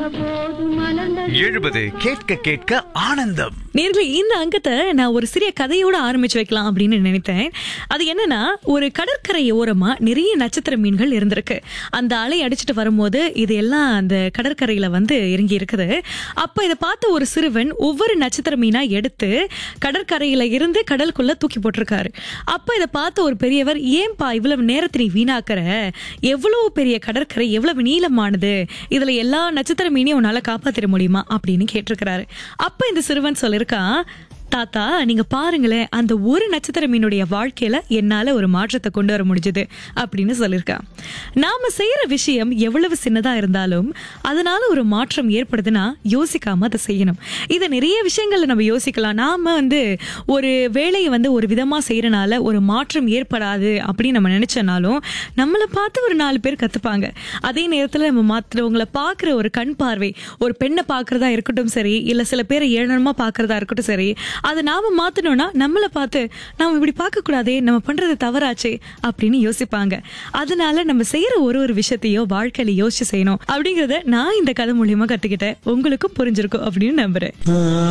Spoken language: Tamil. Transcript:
போது மலர்ந்தது எழுபது கேட்க கேட்க ஆனந்தம் நேர்களே இந்த அங்கத்தை நான் ஒரு சிறிய கதையோட ஆரம்பிச்சு வைக்கலாம் அப்படின்னு நினைத்தேன் அது என்னன்னா ஒரு கடற்கரை ஓரமா நிறைய நட்சத்திர மீன்கள் இருந்திருக்கு அந்த அலை அடிச்சிட்டு வரும்போது இது எல்லாம் அந்த கடற்கரையில வந்து இறங்கி இருக்குது அப்ப இதை பார்த்த ஒரு சிறுவன் ஒவ்வொரு நட்சத்திர மீனா எடுத்து கடற்கரையில இருந்து கடலுக்குள்ள தூக்கி போட்டிருக்காரு அப்ப இதை பார்த்த ஒரு பெரியவர் ஏன்பா இவ்வளவு நேரத்தை நீ வீணாக்குற எவ்வளவு பெரிய கடற்கரை எவ்வளவு நீளமானது இதுல எல்லா நட்சத்திர மீனையும் உன்னால காப்பாத்திட முடியுமா அப்படின்னு கேட்டிருக்கிறாரு அப்ப இந்த சிறுவன் சொல்லிருக்கான் தாத்தா நீங்க பாருங்களேன் அந்த ஒரு நட்சத்திர மீனுடைய வாழ்க்கையில என்னால ஒரு மாற்றத்தை கொண்டு வர முடிஞ்சது அப்படின்னு சொல்லியிருக்கான் நாம செய்யற விஷயம் எவ்வளவு சின்னதா இருந்தாலும் அதனால ஒரு மாற்றம் ஏற்படுதுன்னா யோசிக்காம அதை செய்யணும் இதை நிறைய விஷயங்கள்ல நம்ம யோசிக்கலாம் நாம வந்து ஒரு வேலையை வந்து ஒரு விதமா செய்யறனால ஒரு மாற்றம் ஏற்படாது அப்படின்னு நம்ம நினைச்சனாலும் நம்மளை பார்த்து ஒரு நாலு பேர் கத்துப்பாங்க அதே நேரத்துல நம்ம மற்றவங்களை பார்க்குற ஒரு கண் பார்வை ஒரு பெண்ணை பார்க்கறதா இருக்கட்டும் சரி இல்ல சில பேரை ஏழனமா பார்க்கறதா இருக்கட்டும் சரி அதை நாம மாத்தணும்னா நம்மளை பார்த்து நாம இப்படி பார்க்க கூடாதே நம்ம பண்றது தவறாச்சே அப்படின்னு யோசிப்பாங்க அதனால நம்ம செய்யற ஒரு ஒரு விஷயத்தையோ வாழ்க்கையில யோசிச்சு செய்யணும் அப்படிங்கறத நான் இந்த கதை மூலியமா கத்துக்கிட்டேன் உங்களுக்கும் புரிஞ்சிருக்கும் அப்படின்னு நம்புறேன்